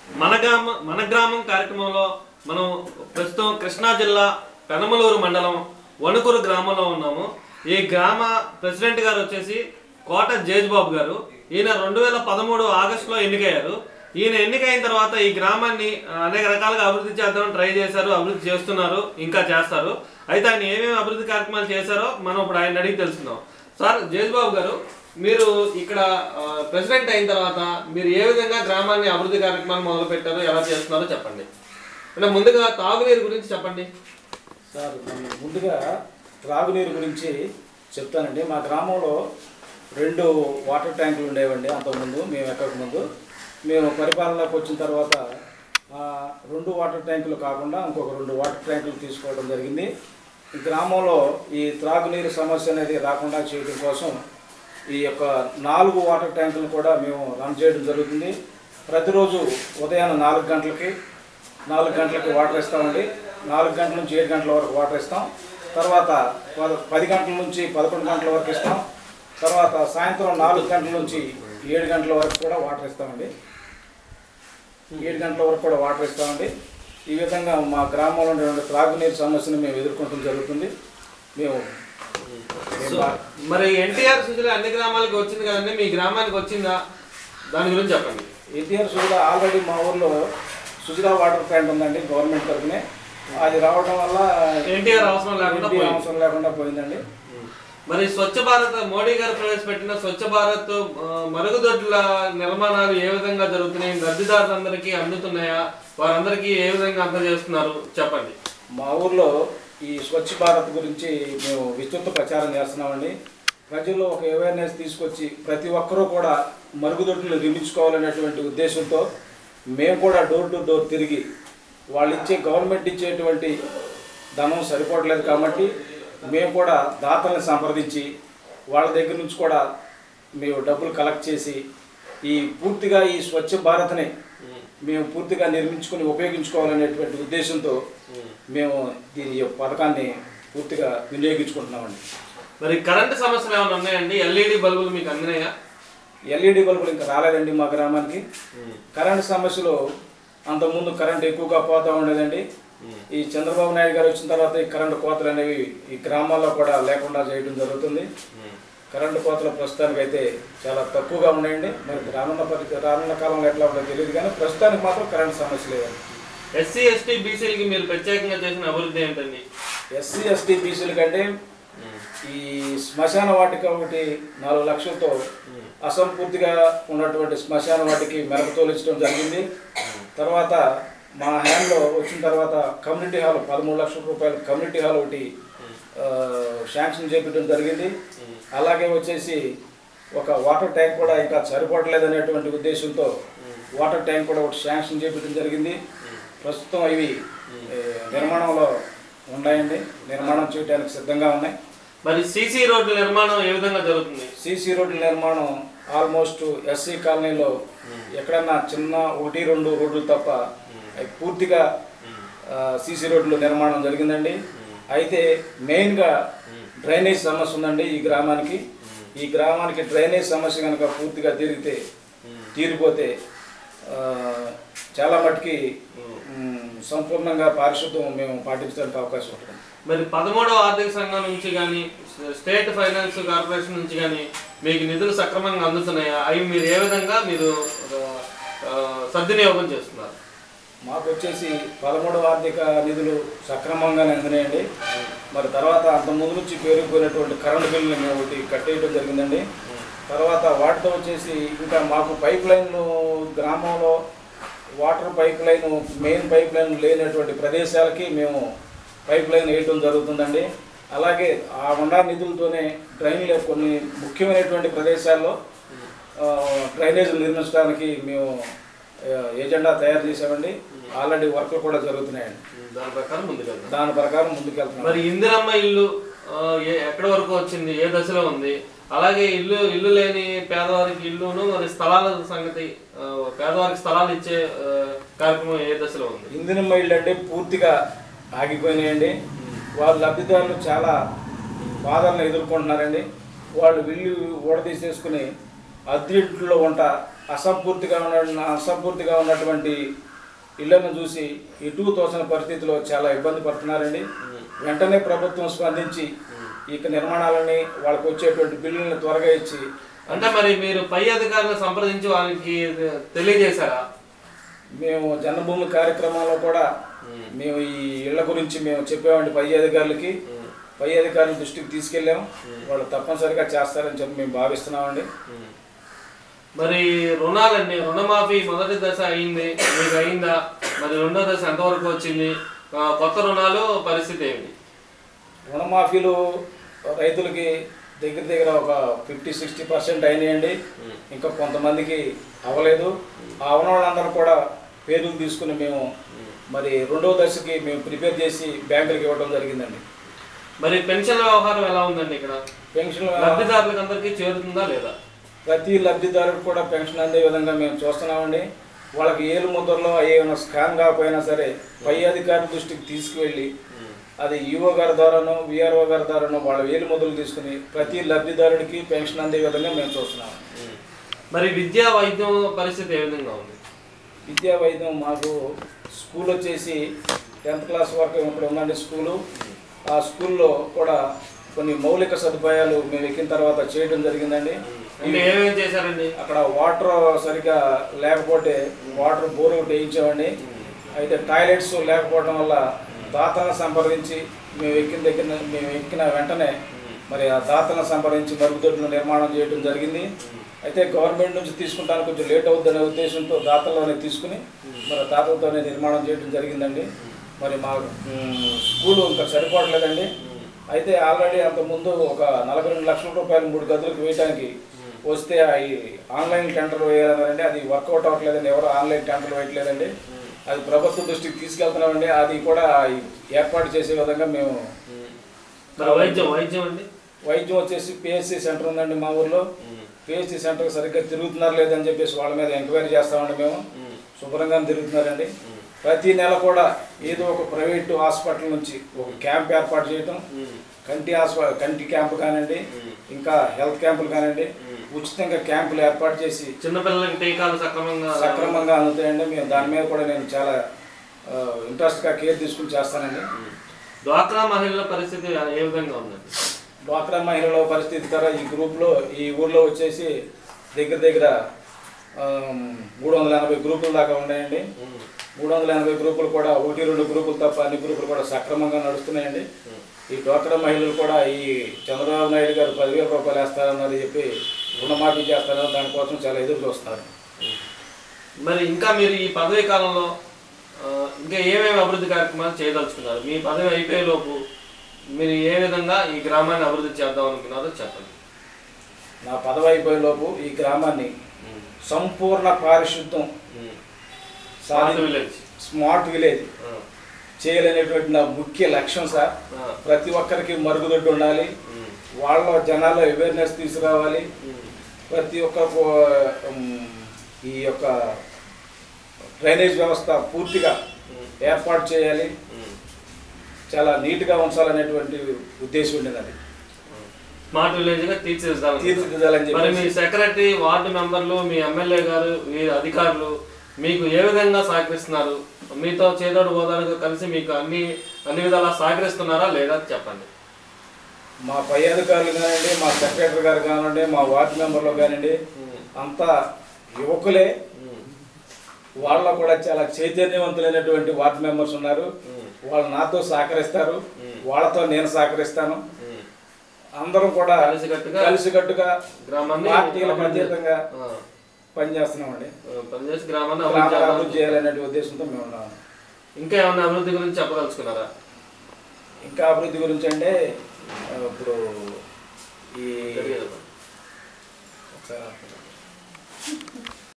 మన గ్రామ మన గ్రామం కార్యక్రమంలో మనం ప్రస్తుతం కృష్ణా జిల్లా పెనమలూరు మండలం వణుకూరు గ్రామంలో ఉన్నాము ఈ గ్రామ ప్రెసిడెంట్ గారు వచ్చేసి కోట జేజ్బాబు గారు ఈయన రెండు వేల పదమూడు ఆగస్టులో ఎన్నికయ్యారు ఈయన ఎన్నికైన తర్వాత ఈ గ్రామాన్ని ఆ, అనేక రకాలుగా అభివృద్ధి చేద్దామని ట్రై చేశారు అభివృద్ధి చేస్తున్నారు ఇంకా చేస్తారు అయితే ఆయన ఏమేమి అభివృద్ధి కార్యక్రమాలు చేశారో మనం ఇప్పుడు ఆయన అడిగి తెలుసుకుందాం సార్ జేజ్బాబు గారు మీరు ఇక్కడ ఆ, ప్రెసిడెంట్ అయిన తర్వాత మీరు ఏ విధంగా గ్రామాన్ని అభివృద్ధి కార్యక్రమాలు మొదలు పెట్టారో ఎలా చేస్తున్నారో చెప్పండి అంటే ముందుగా తాగునీరు గురించి చెప్పండి సార్ మనం ముందుగా త్రాగునీరు గురించి చెప్తానండి మా గ్రామంలో రెండు వాటర్ ట్యాంకులు ఉండేవండి అంతకుముందు మేము ఎక్కక ముందు మేము పరిపాలనలోకి వచ్చిన తర్వాత ఆ రెండు వాటర్ ట్యాంకులు కాకుండా ఇంకొక రెండు వాటర్ ట్యాంకులు తీసుకోవడం జరిగింది ఈ గ్రామంలో ఈ త్రాగునీరు సమస్య అనేది రాకుండా చేయడం కోసం ఈ యొక్క నాలుగు వాటర్ ట్యాంకులు కూడా మేము రన్ చేయడం జరుగుతుంది ప్రతిరోజు ఉదయాన్నే నాలుగు గంటలకి నాలుగు గంటలకి వాటర్ ఇస్తామండి నాలుగు గంటల నుంచి ఏడు గంటల వరకు వాటర్ ఇస్తాం తర్వాత పద పది గంటల నుంచి పదకొండు గంటల వరకు ఇస్తాం తర్వాత సాయంత్రం నాలుగు గంటల నుంచి ఏడు గంటల వరకు కూడా వాటర్ ఇస్తామండి ఏడు గంటల వరకు కూడా వాటర్ ఇస్తామండి ఈ విధంగా మా గ్రామంలో ఉన్నటువంటి త్రాగునీరు సమస్యను మేము ఎదుర్కొంటం జరుగుతుంది మేము మేము బా- మరి ఎన్టీఆర్ సుజల అన్ని గ్రామాలకు వచ్చింది కదండి మీ గ్రామానికి వచ్చిందా దాని గురించి చెప్పండి ఎన్టీఆర్ సుజలా ఆల్రెడీ మా ఊర్లో సుజలా వాటర్ ప్లాంట్ ఉందండి గవర్నమెంట్ తరఫునే అది రావడం వల్ల ఎన్టీఆర్ అవసరం లేకుండా ఎన్టీఆర్ పోయింది. అవసరం లేకుండా పోయిందండి మరి స్వచ్ఛ భారత్ మోడీ గారు ప్రవేశపెట్టిన స్వచ్ఛ భారత్ ఆ, మరుగుదొడ్ల నిర్మాణాలు ఏ విధంగా జరుగుతున్నాయి లబ్ధిదారులందరికీ అందుతున్నాయా వారందరికీ ఏ విధంగా అందజేస్తున్నారు చెప్పండి మా ఊర్లో ఈ స్వచ్ఛ భారత్ గురించి మేము విస్తృత ప్రచారం చేస్తున్నామండి ప్రజల్లో ఒక అవేర్నెస్ తీసుకొచ్చి ప్రతి ఒక్కరూ కూడా మరుగుదొడ్లు నిర్మించుకోవాలనేటువంటి ఉద్దేశంతో మేము కూడా డోర్ టు డోర్ తిరిగి వాళ్ళు ఇచ్చే గవర్నమెంట్ ఇచ్చేటువంటి ధనం సరిపోవట్లేదు కాబట్టి మేము కూడా దాతల్ని సంప్రదించి వాళ్ళ దగ్గర నుంచి కూడా మేము డబ్బులు కలెక్ట్ చేసి ఈ పూర్తిగా ఈ స్వచ్ఛ భారత్ని మేము పూర్తిగా నిర్మించుకుని ఉపయోగించుకోవాలనేటువంటి ఉద్దేశంతో మేము దీని యొక్క పథకాన్ని పూర్తిగా వినియోగించుకుంటున్నామండి మరి కరెంటు సమస్యలు ఏమైనా ఉన్నాయండి ఎల్ఈడి బల్బులు మీకు అందినాయా ఎల్ఈడి బల్బులు ఇంకా రాలేదండి మా గ్రామానికి కరెంట్ సమస్యలు అంతకుముందు కరెంట్ ఎక్కువగా పోతూ ఉండేదండి ఈ చంద్రబాబు నాయుడు గారు వచ్చిన తర్వాత ఈ కరెంటు కోతలు అనేవి ఈ గ్రామాల్లో కూడా లేకుండా చేయడం జరుగుతుంది కరెంటు కోతలు ప్రస్తుతానికి అయితే చాలా తక్కువగా ఉన్నాయండి మరి రానున్న పరి రానున్న కాలంలో ఎట్లా ఉంటుందో తెలియదు కానీ ప్రస్తుతానికి మాత్రం కరెంట్ సమస్య లేదండి ఎస్సీ ఎస్టీ బీసీలకి మీరు ప్రత్యేకంగా చేసిన అభివృద్ధి ఏంటండి ఎస్సీ ఎస్టీ బీసీల కంటే ఈ శ్మశాన వాటిక ఒకటి నాలుగు లక్షలతో అసంపూర్తిగా ఉన్నటువంటి శ్మశాన వాటికి మెరక తోలించడం జరిగింది తర్వాత మా హ్యాండ్లో వచ్చిన తర్వాత కమ్యూనిటీ హాల్ పదమూడు లక్షల రూపాయల కమ్యూనిటీ హాల్ ఒకటి ఆ, శాంక్షన్ చేపించడం జరిగింది అలాగే వచ్చేసి ఒక వాటర్ ట్యాంక్ కూడా ఇంకా సరిపోవట్లేదు అనేటువంటి ఉద్దేశంతో వాటర్ ట్యాంక్ కూడా ఒకటి శాంక్షన్ చేపించడం జరిగింది ప్రస్తుతం ఇవి ఏ, నిర్మాణంలో ఉన్నాయండి నిర్మాణం చేయడానికి సిద్ధంగా ఉన్నాయి మరి సీసీ రోడ్ల నిర్మాణం ఏ విధంగా జరుగుతుంది సీసీ రోడ్ల నిర్మాణం ఆల్మోస్ట్ ఎస్సీ కాలనీలో ఎక్కడన్నా చిన్న ఒకటి రెండు రోడ్లు తప్ప అవి పూర్తిగా సీసీ రోడ్లు నిర్మాణం జరిగిందండి అయితే మెయిన్గా డ్రైనేజ్ సమస్య ఉందండి ఈ గ్రామానికి ఈ గ్రామానికి డ్రైనేజ్ సమస్య కనుక పూర్తిగా తీరిగితే తీరిపోతే ఆ, చాలా మటుకి మ్, సంపూర్ణంగా పారిశుద్ధ్యం మేము పాటించడానికి అవకాశం ఉంటుంది మరి పదమూడవ ఆర్థిక సంఘం నుంచి కానీ స్టేట్ ఫైనాన్స్ కార్పొరేషన్ నుంచి కానీ మీకు నిధులు సక్రమంగా అందుతున్నాయా అవి మీరు ఏ విధంగా మీరు ఆ, ఆ, సద్వినియోగం చేస్తున్నారు మాకు వచ్చేసి పదమూడవ ఆర్థిక నిధులు సక్రమంగానే అందినాయండి మరి తర్వాత అంత ముందు నుంచి పేరుకుపోయినటువంటి కరెంటు బిల్లుని మేము ఒకటి కట్టేయడం జరిగిందండి తర్వాత వాటితో వచ్చేసి ఇంకా మాకు పైప్ లైన్లు గ్రామంలో water pipe line main pipe line లేనటువంటి ప్రదేశాలకి మేము పైప్ లైన్ వేయడం జరుగుతుందండి అలాగే ఆ ఉండా నిధులతోనే డ్రైన్లు కొన్ని ముఖ్యమైనటువంటి ప్రదేశాల్లో ఆ, డ్రైనేజీలు నిర్మించడానికి మేము ఆ, ఎజెండా తయారు చేసామండి ఆల్రెడీ వర్క్లు కూడా జరుగుతున్నాయండి దాని ప్రకారం ముందుకెళ్తాం దాని ప్రకారం ముందుకెళ్తున్నాం మరి ఇందిరమ్మ ఇల్లు ఆ, ఏ- ఎక్కడి వరకు వచ్చింది ఏ దశలో ఉంది అలాగే ఇల్లు ఇల్లు లేని పేదవారికి ఇల్లును మరి స్థలాల సంగతి ఆ, పేదవారికి స్థలాలు ఇచ్చే ఆ, కార్యక్రమం ఏ దశలో ఉంది ఇంధనం మైళ్ళు అంటే పూర్తిగా ఆగిపోయినాయండి వాళ్ళ లబ్ధిదారులు చాలా బాధలను ఎదుర్కొంటున్నారండి వాళ్ళు విల్లు ఊడదీసేసుకుని అద్దెంట్లో వంట అసంపూర్తిగా ఉన్న అసంపూర్తిగా ఉన్నటువంటి ఇళ్లను చూసి ఇటు తోసిన పరిస్థితిలో చాలా ఇబ్బంది పడుతున్నారండి వెంటనే ప్రభుత్వం స్పందించి ఇక నిర్మాణాలని వాళ్ళకి వచ్చేటువంటి బిల్లులను త్వరగా ఇచ్చి అంటే మరి మీరు పై అధికారులను సంప్రదించి వాళ్ళకి తెలియజేశారా మేము జన్మభూమి కార్యక్రమంలో కూడా మేము ఈ ఇళ్ల గురించి మేము చెప్పామండి పై అధికారులకి పై అధికారుల దృష్టికి తీసుకెళ్ళాం వాళ్ళు తప్పనిసరిగా చేస్తారని చెప్పి మేము భావిస్తున్నామండి మరి రుణాలండి రుణమాఫీ మొదటి దశ అయింది మీకు అయిందా మరి రెండో దశ ఎంతవరకు వచ్చింది ఆ, కొత్త రుణాలు పరిస్థితి ఏమిటి రుణమాఫీలు రైతులకి దగ్గర దగ్గర ఒక ఫిఫ్టీ సిక్స్టీ పర్సెంట్ అయినాయండి ఇంకా కొంతమందికి అవ్వలేదు ఆ అవన వాళ్ళందరూ కూడా పేర్లు తీసుకుని మేము మరి రెండో దశకి మేము ప్రిపేర్ చేసి బ్యాంకులకు ఇవ్వడం జరిగిందండి మరి పెన్షన్ వ్యవహారం ఎలా ఉందండి ఇక్కడ పెన్షన్ లబ్ధిదారులకు అందరికీ చేరుతుందా లేదా ప్రతి లబ్ధిదారుడికి కూడా పెన్షన్ అందే విధంగా మేము చూస్తున్నామండి వాళ్ళకి ఏలు ముద్రలో ఏమైనా స్కాన్ కాకపోయినా సరే పై అధికారి దృష్టికి తీసుకువెళ్ళి అది ఈఓ గారి ద్వారానో విఆర్ఓ గారి ద్వారానో వాళ్ళ వేలు ముద్రలు తీసుకుని ప్రతి లబ్ధిదారుడికి పెన్షన్ అందే విధంగా మేము చూస్తున్నాం మరి విద్యా వైద్యం పరిస్థితి ఏ విధంగా ఉంది విద్యా వైద్యం మాకు స్కూల్ వచ్చేసి టెన్త్ క్లాస్ వరకు ఇక్కడ ఉందండి స్కూలు ఆ స్కూల్లో కూడా కొన్ని మౌలిక సదుపాయాలు మేము ఎక్కిన తర్వాత చేయడం జరిగిందండి అంటే ఏమేమి చేశారండి అక్కడ వాటర్ సరిగా లేకపోతే వాటర్ బోర్ ఒకటి వేయించామండి అయితే టాయిలెట్స్ లేకపోవడం వల్ల దాతలను సంప్రదించి మేము ఎక్కిన దగ్గర మేము ఎక్కిన వెంటనే మరి ఆ దాతలను సంప్రదించి మరుగుదొడ్లు నిర్మాణం చేయడం జరిగింది అయితే గవర్నమెంట్ నుంచి తీసుకుంటానికి కొంచెం లేట్ అవుతుందనే ఉద్దేశంతో దాతల్లోనే తీసుకుని మరి దాతలతోనే నిర్మాణం చేయడం జరిగిందండి మరి మా మ్, స్కూలు ఇంకా సరిపోవట్లేదండి అయితే ఆల్రెడీ అంతకుముందు ఒక నలభై రెండు లక్షల రూపాయలు మూడు గదులకు వేయడానికి వస్తే ఈ ఆన్లైన్ టెండర్ వేయాలన్నారండి అది వర్కౌట్ అవ్వట్లేదండి ఎవరు ఆన్లైన్ టెండర్ వేయట్లేదండి అది ప్రభుత్వ దృష్టికి తీసుకెళ్తున్నామండి అది కూడా ఏర్పాటు చేసే విధంగా మేము మరి వైద్యం వైద్యం అండి వైద్యం వచ్చేసి పిహెచ్సి సెంటర్ ఉందండి మా ఊర్లో పిహెచ్సి సెంటర్ సరిగ్గా తిరుగుతున్నారు లేదని చెప్పేసి వాళ్ళ మీద ఎంక్వైరీ చేస్తామండి మేము శుభ్రంగా తిరుగుతున్నారండి ప్రతి నెల కూడా ఏదో ఒక ప్రైవేట్ హాస్పిటల్ నుంచి ఒక క్యాంప్ ఏర్పాటు చేయటం కంటి హాస్ప కంటి క్యాంప్ కానివ్వండి ఇంకా హెల్త్ క్యాంపులు కానివ్వండి ఉచితంగా క్యాంపులు ఏర్పాటు చేసి చిన్నపిల్లలకి టీకాలు సక్రమంగా సక్రమంగా అందుతాయండి మేము దాని మీద కూడా నేను చాలా ఇంట్రెస్ట్గా కేర్ తీసుకుని చేస్తానండి డ్వాక్రా మహిళల పరిస్థితి ఏ విధంగా ఉందండి డ్వాక్రా మహిళల పరిస్థితి ద్వారా ఈ గ్రూప్లో ఈ ఊర్లో వచ్చేసి దగ్గర దగ్గర ఆమ్, మూడు వందల ఎనభై గ్రూపుల దాకా ఉన్నాయండి మూడు వందల ఎనభై గ్రూపులు కూడా ఒకటి రెండు గ్రూపులు తప్ప అన్ని గ్రూపులు కూడా సక్రమంగా నడుస్తున్నాయండి ఈ డ్వాక్రా మహిళలు కూడా ఈ చంద్రబాబు నాయుడు గారు పదివేల రూపాయలు వేస్తారన్నది చెప్పి రుణమాఫీ చేస్తారని దానికోసం చాలా ఎదురు చూస్తున్నారు మరి ఇంకా మీరు ఈ పదవీ కాలంలో ఆ, ఇంకా ఏమేమి అభివృద్ధి కార్యక్రమాలు చేయదలుచుకున్నారు మీ పదవి అయిపోయే లోపు మీరు ఏ విధంగా ఈ గ్రామాన్ని అభివృద్ధి చేద్దాం అనుకున్నారో చెప్పండి నా పదవి అయిపోయే లోపు ఈ గ్రామాన్ని సంపూర్ణ పారిశుద్ధం స్మార్ట్ సాధి విలేజ్ స్మార్ట్ విలేజ్ ఆ, చేయాలనేటువంటి నా ముఖ్య లక్ష్యం సార్ ఆ, ప్రతి ఒక్కరికి మరుగుదొడ్డు ఉండాలి ఉమ్, వాళ్ళ జనాల్లో అవేర్నెస్ తీసుకురావాలి ఉమ్, ప్రతి ఒక్క ఈ యొక్క డ్రైనేజ్ వ్యవస్థ పూర్తిగా ఉమ్, ఏర్పాటు చేయాలి ఉమ్. చాలా నీట్గా ఉంచాలనేటువంటి ఉద్దేశం ఉండేది అది స్మార్ట్ విలేజ్ గా తీర్చిదిద్దాలి తీర్చిదిద్దాలని మరి మీ చెప్పి సెక్రటరీ వార్డు మెంబర్లు మీ ఎమ్మెల్యే గారు మీ అధికారులు మీకు ఏ విధంగా సహకరిస్తున్నారు మీతో చేదోడు ఓదాడుగా కలిసి మీకు అన్ని అన్ని విధాలా సహకరిస్తున్నారా లేదా చెప్పండి మా పై అధికారులు కానివ్వండి మా సెక్రటరీ గారు కానివ్వండి మా వార్డు మెంబర్లు కానివ్వండి అంతా యువకులే వాళ్ళలో కూడా చాలా చైతన్యవంతులైనటువంటి వార్డు మెంబర్స్ ఉన్నారు వాళ్ళు నాతో సహకరిస్తారు వాళ్ళతో నేను సహకరిస్తాను అందరం కూడా కలిసికట్టుగా కలిసికట్టుగా గ్రామాన్ని పార్టీలకు అభివృద్ధి- అతీతంగా ఆ, పనిచేస్తున్నామండి ఆ, పనిచేసి గ్రామాన్ని అభివృద్ధి గ్రామాన్ని చేద్దాం. అభివృద్ధి చేయాలనే ఉద్దేశంతో మేము ఉన్నాము ఇంకా ఏమైనా అభివృద్ధి గురించి చెప్పదలుచుకున్నారా ఇంకా అభివృద్ధి గురించి అంటే ఆ, ఇప్పుడు ఈ తెలియదు. ఒకసారి